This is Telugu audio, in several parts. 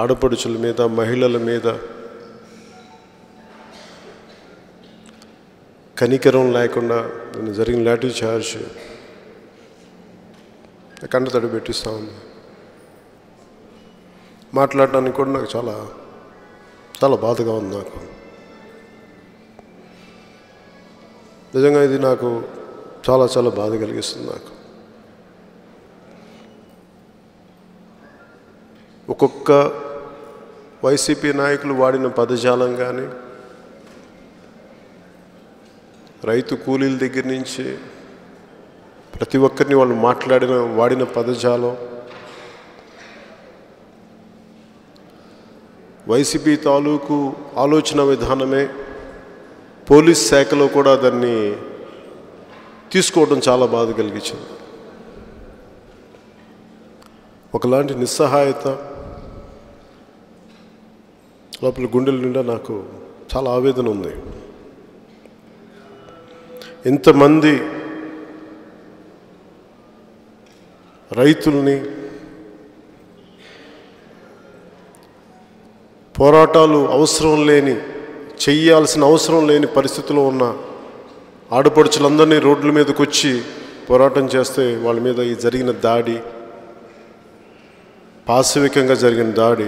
ఆడపడుచుల మీద మహిళల మీద కనికరం లేకుండా నిన్న జరిగిన లాఠీ చార్జ్ కంట తడి పెట్టిస్తూ ఉంది మాట్లాడడానికి కూడా నాకు చాలా చాలా బాధగా ఉంది నాకు నిజంగా ఇది నాకు చాలా చాలా బాధ కలిగిస్తుంది నాకు ఒక్కొక్క వైసీపీ నాయకులు వాడిన పదజాలం కానీ రైతు కూలీల దగ్గర నుంచి ప్రతి ఒక్కరిని వాళ్ళు మాట్లాడిన వాడిన పదజాలం వైసీపీ తాలూకు ఆలోచన విధానమే పోలీస్ శాఖలో కూడా దాన్ని తీసుకోవడం చాలా బాధ కలిగించింది ఒకలాంటి నిస్సహాయత లోపల గుండెల నిండా నాకు చాలా ఆవేదన ఉంది ఇంతమంది రైతుల్ని పోరాటాలు అవసరం లేని చెయ్యాల్సిన అవసరం లేని పరిస్థితిలో ఉన్న ఆడపడుచులందరినీ రోడ్ల మీదకి వచ్చి పోరాటం చేస్తే వాళ్ళ మీద ఈ జరిగిన దాడి పాశవికంగా జరిగిన దాడి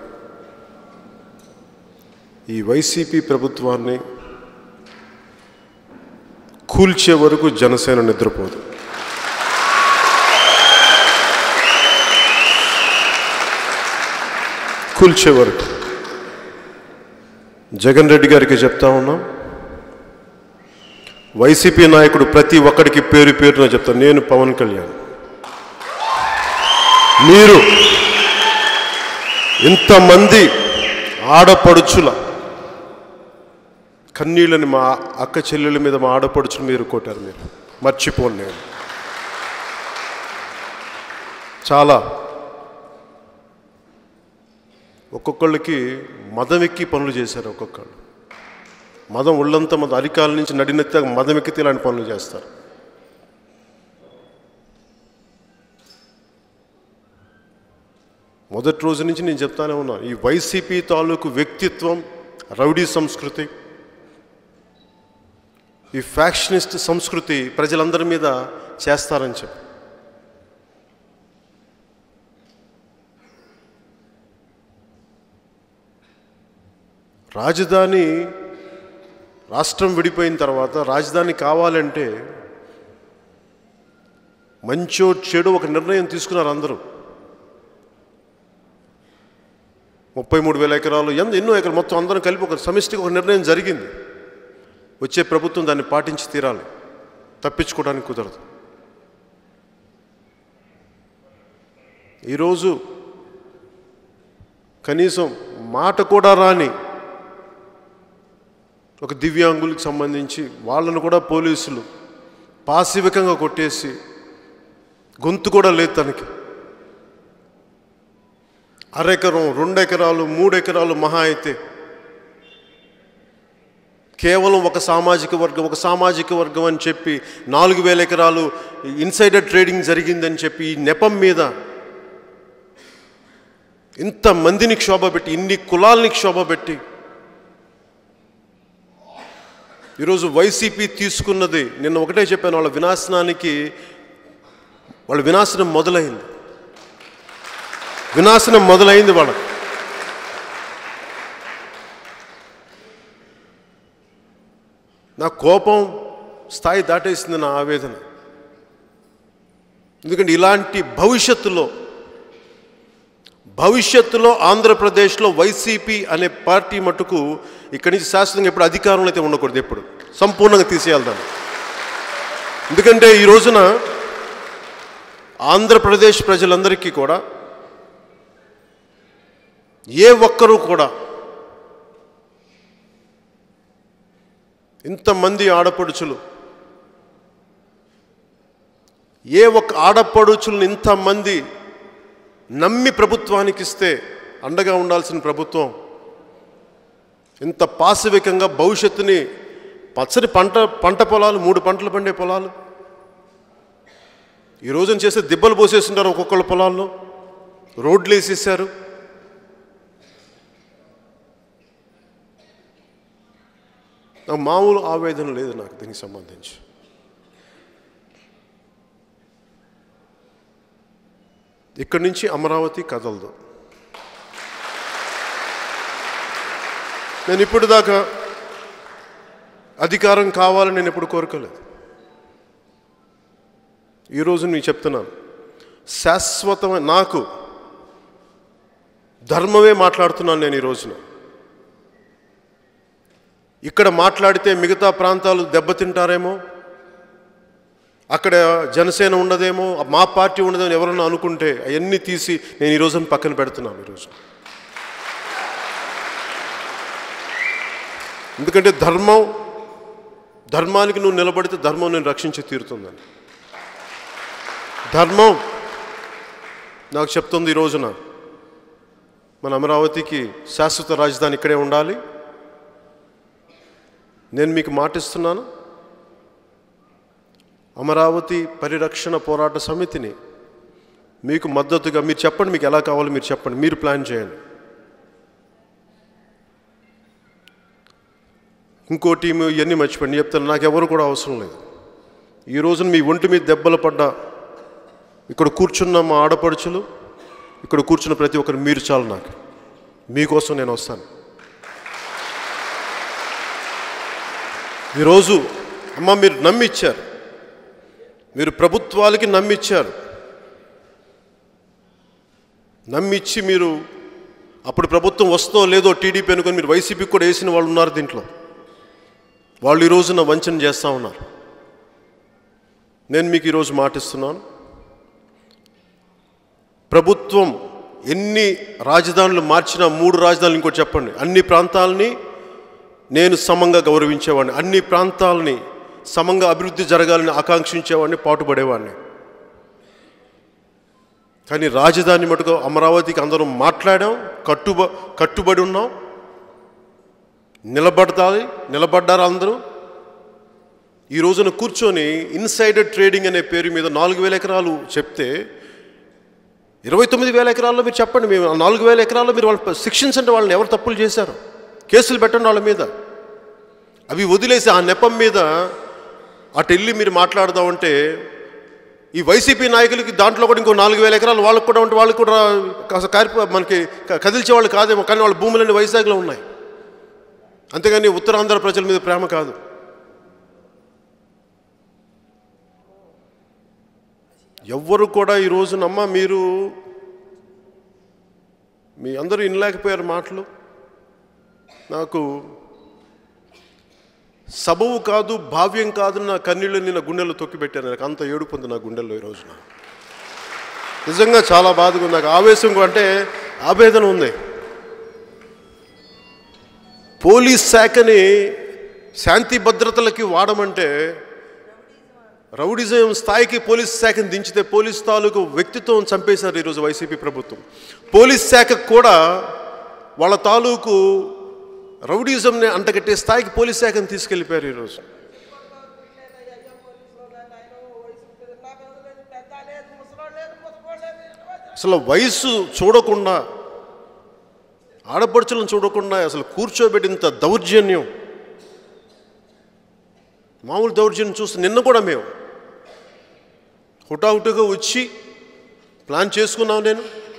ఈ వైసీపీ ప్రభుత్వాన్ని కూల్చే వరకు జనసేన నిద్రపోదు కూల్చే వరకు జగన్ రెడ్డి గారికి చెప్తా ఉన్నాం వైసీపీ నాయకుడు ప్రతి ఒక్కడికి పేరు పేరున చెప్తాను నేను పవన్ కళ్యాణ్ మీరు ఇంతమంది ఆడపడుచుల కన్నీళ్ళని మా అక్క చెల్లెల మీద మా ఆడపడుచులు మీరు కొట్టారు మీరు మర్చిపోను నేను చాలా ఒక్కొక్కళ్ళకి మదం ఎక్కి పనులు చేశారు ఒక్కొక్కళ్ళు మదం ఒళ్ళంతా మదం అరికాల నుంచి నడినెత్త మదం ఎక్కితే ఇలాంటి పనులు చేస్తారు మొదటి రోజు నుంచి నేను చెప్తానే ఉన్నా ఈ వైసీపీ తాలూకు వ్యక్తిత్వం రౌడీ సంస్కృతి ఈ ఫ్యాక్షనిస్ట్ సంస్కృతి ప్రజలందరి మీద చేస్తారని చెప్పి రాజధాని రాష్ట్రం విడిపోయిన తర్వాత రాజధాని కావాలంటే మంచో చెడు ఒక నిర్ణయం తీసుకున్నారు అందరూ ముప్పై మూడు వేల ఎకరాలు ఎంత ఎన్నో ఎకరాలు మొత్తం అందరం కలిపి ఒక సమిష్టిగా ఒక నిర్ణయం జరిగింది వచ్చే ప్రభుత్వం దాన్ని పాటించి తీరాలి తప్పించుకోవడానికి కుదరదు ఈరోజు కనీసం మాట కూడా రాని ఒక దివ్యాంగులకు సంబంధించి వాళ్ళను కూడా పోలీసులు పాశవికంగా కొట్టేసి గొంతు కూడా లేదు తనకి అరెకరం రెండు ఎకరాలు మూడు ఎకరాలు మహా అయితే కేవలం ఒక సామాజిక వర్గం ఒక సామాజిక వర్గం అని చెప్పి నాలుగు వేల ఎకరాలు ఇన్సైడర్ ట్రేడింగ్ జరిగిందని చెప్పి ఈ నెపం మీద ఇంతమందిని క్షోభ పెట్టి ఇన్ని కులాల్ని క్షోభ పెట్టి ఈరోజు వైసీపీ తీసుకున్నది నిన్న ఒకటే చెప్పాను వాళ్ళ వినాశనానికి వాళ్ళ వినాశనం మొదలైంది వినాశనం మొదలైంది వాళ్ళకి నా కోపం స్థాయి దాటేసింది నా ఆవేదన ఎందుకంటే ఇలాంటి భవిష్యత్తులో భవిష్యత్తులో ఆంధ్రప్రదేశ్లో వైసీపీ అనే పార్టీ మటుకు ఇక్కడి నుంచి శాశ్వతంగా ఎప్పుడు అధికారంలో అయితే ఉండకూడదు ఎప్పుడు సంపూర్ణంగా తీసేయాలి దాన్ని ఎందుకంటే ఈ రోజున ఆంధ్రప్రదేశ్ ప్రజలందరికీ కూడా ఏ ఒక్కరూ కూడా ఇంతమంది ఆడపడుచులు ఏ ఒక్క ఆడపడుచులను ఇంతమంది నమ్మి ప్రభుత్వానికి ఇస్తే అండగా ఉండాల్సిన ప్రభుత్వం ఇంత పాశవికంగా భవిష్యత్తుని పచ్చని పంట పంట పొలాలు మూడు పంటలు పండే పొలాలు ఈ రోజున చేస్తే దిబ్బలు పోసేస్తుంటారు ఒక్కొక్కళ్ళ పొలాల్లో రోడ్లు వేసేసారు నాకు మామూలు ఆవేదన లేదు నాకు దీనికి సంబంధించి ఇక్కడి నుంచి అమరావతి కదలదు నేను ఇప్పుడు దాకా అధికారం కావాలని నేను ఎప్పుడు కోరుకోలేదు ఈరోజు నేను చెప్తున్నాను శాశ్వతమైన నాకు ధర్మమే మాట్లాడుతున్నాను నేను ఈ రోజున ఇక్కడ మాట్లాడితే మిగతా ప్రాంతాలు దెబ్బతింటారేమో అక్కడ జనసేన ఉండదేమో మా పార్టీ ఉండదేమో ఎవరన్నా అనుకుంటే అవన్నీ తీసి నేను ఈ రోజున పక్కన పెడుతున్నాను ఈరోజు ఎందుకంటే ధర్మం ధర్మానికి నువ్వు నిలబడితే ధర్మం నేను రక్షించి తీరుతుందని ధర్మం నాకు చెప్తుంది ఈ రోజున మన అమరావతికి శాశ్వత రాజధాని ఇక్కడే ఉండాలి నేను మీకు మాటిస్తున్నాను అమరావతి పరిరక్షణ పోరాట సమితిని మీకు మద్దతుగా మీరు చెప్పండి మీకు ఎలా కావాలో మీరు చెప్పండి మీరు ప్లాన్ చేయండి ఇంకో టీము ఇవన్నీ మర్చిపోండి చెప్తాను నాకు ఎవరు కూడా అవసరం లేదు ఈ రోజున మీ ఒంటి మీద దెబ్బలు పడ్డా ఇక్కడ కూర్చున్న మా ఆడపడుచులు ఇక్కడ కూర్చున్న ప్రతి ఒక్కరు మీరు చాలు నాకు మీకోసం నేను వస్తాను ఈరోజు అమ్మ మీరు నమ్మిచ్చారు మీరు ప్రభుత్వాలకి నమ్మిచ్చారు నమ్మిచ్చి మీరు అప్పుడు ప్రభుత్వం వస్తో లేదో టీడీపీ అనుకొని మీరు వైసీపీకి కూడా వేసిన వాళ్ళు ఉన్నారు దీంట్లో వాళ్ళు ఈ రోజున వంచన చేస్తూ ఉన్నారు నేను మీకు ఈరోజు మాటిస్తున్నాను ప్రభుత్వం ఎన్ని రాజధానులు మార్చినా మూడు రాజధానులు ఇంకోటి చెప్పండి అన్ని ప్రాంతాలని నేను సమంగా గౌరవించేవాడిని అన్ని ప్రాంతాలని సమంగా అభివృద్ధి జరగాలని ఆకాంక్షించేవాడిని పాటుపడేవాడిని కానీ రాజధాని మటుకు అమరావతికి అందరం మాట్లాడాం కట్టుబ కట్టుబడి ఉన్నాం నిలబడతాది నిలబడ్డారు అందరూ ఈ రోజున కూర్చొని ఇన్సైడర్ ట్రేడింగ్ అనే పేరు మీద నాలుగు వేల ఎకరాలు చెప్తే ఇరవై తొమ్మిది వేల ఎకరాల్లో మీరు చెప్పండి మేము ఆ నాలుగు వేల ఎకరాల్లో మీరు వాళ్ళు శిక్షించండి వాళ్ళని ఎవరు తప్పులు చేశారు కేసులు పెట్టండి వాళ్ళ మీద అవి వదిలేసి ఆ నెపం మీద అటు వెళ్ళి మీరు మాట్లాడదామంటే ఈ వైసీపీ నాయకులకి దాంట్లో కూడా ఇంకో నాలుగు వేల ఎకరాలు వాళ్ళకు కూడా ఉంటే వాళ్ళకు కూడా కాస్త కారిపో మనకి క- కదిల్చే వాళ్ళు కాదేమో కానీ వాళ్ళ భూములన్నీ వైజాగ్లో ఉన్నాయి అంతేగాని ఉత్తరాంధ్ర ప్రజల మీద ప్రేమ కాదు ఎవ్వరు కూడా ఈ రోజునమ్మ మీరు మీ అందరూ ఇనలేకపోయారు మాటలు నాకు సబవు కాదు భావ్యం కాదు నా కన్నీళ్ళు నిన్న గుండెల్లో తొక్కిపెట్టాను నాకు అంత ఏడుపు ఉంది నా గుండెల్లో ఈ రోజున నిజంగా చాలా బాధగా ఉంది నాకు ఆవేశం అంటే ఆవేదన ఉంది పోలీస్ శాఖని శాంతి భద్రతలకి వాడమంటే రౌడిజం స్థాయికి పోలీస్ శాఖను దించితే పోలీస్ తాలూకు వ్యక్తిత్వం చంపేశారు ఈరోజు వైసీపీ ప్రభుత్వం పోలీస్ శాఖకు కూడా వాళ్ళ తాలూకు రౌడిజంని అంటగట్టే స్థాయికి పోలీస్ శాఖను తీసుకెళ్ళిపోయారు ఈరోజు అసలు వయసు చూడకుండా ఆడపడుచులను చూడకుండా అసలు కూర్చోబెట్టినంత దౌర్జన్యం మామూలు దౌర్జన్యం చూస్తే నిన్న కూడా మేము హుటాహుటిగా వచ్చి ప్లాన్ చేసుకున్నాం నేను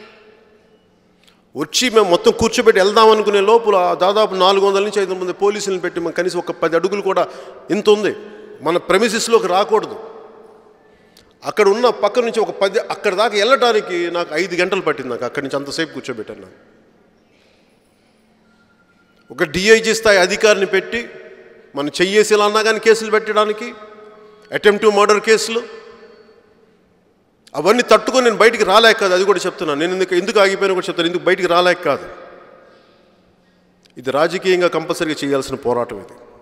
వచ్చి మేము మొత్తం కూర్చోబెట్టి వెళ్దాం అనుకునే లోపల దాదాపు నాలుగు వందల నుంచి ఐదు మంది పోలీసులను పెట్టి మనం కనీసం ఒక పది అడుగులు కూడా ఇంత ఉంది మన ప్రెమిసిస్లోకి రాకూడదు అక్కడ ఉన్న పక్క నుంచి ఒక పది అక్కడ దాకా వెళ్ళటానికి నాకు ఐదు గంటలు పట్టింది నాకు అక్కడి నుంచి అంతసేపు కూర్చోబెట్టాను నాకు ఒక డిఐజీ స్థాయి అధికారిని పెట్టి మనం చెయ్యేసి ఇలా అన్నా కానీ కేసులు పెట్టడానికి అటెంప్ట్ టు మర్డర్ కేసులు అవన్నీ తట్టుకొని నేను బయటికి రాలేక కాదు అది కూడా చెప్తున్నాను నేను ఎందుకు ఎందుకు ఆగిపోయినా కూడా చెప్తాను ఎందుకు బయటికి రాలేక కాదు ఇది రాజకీయంగా కంపల్సరీగా చేయాల్సిన పోరాటం ఇది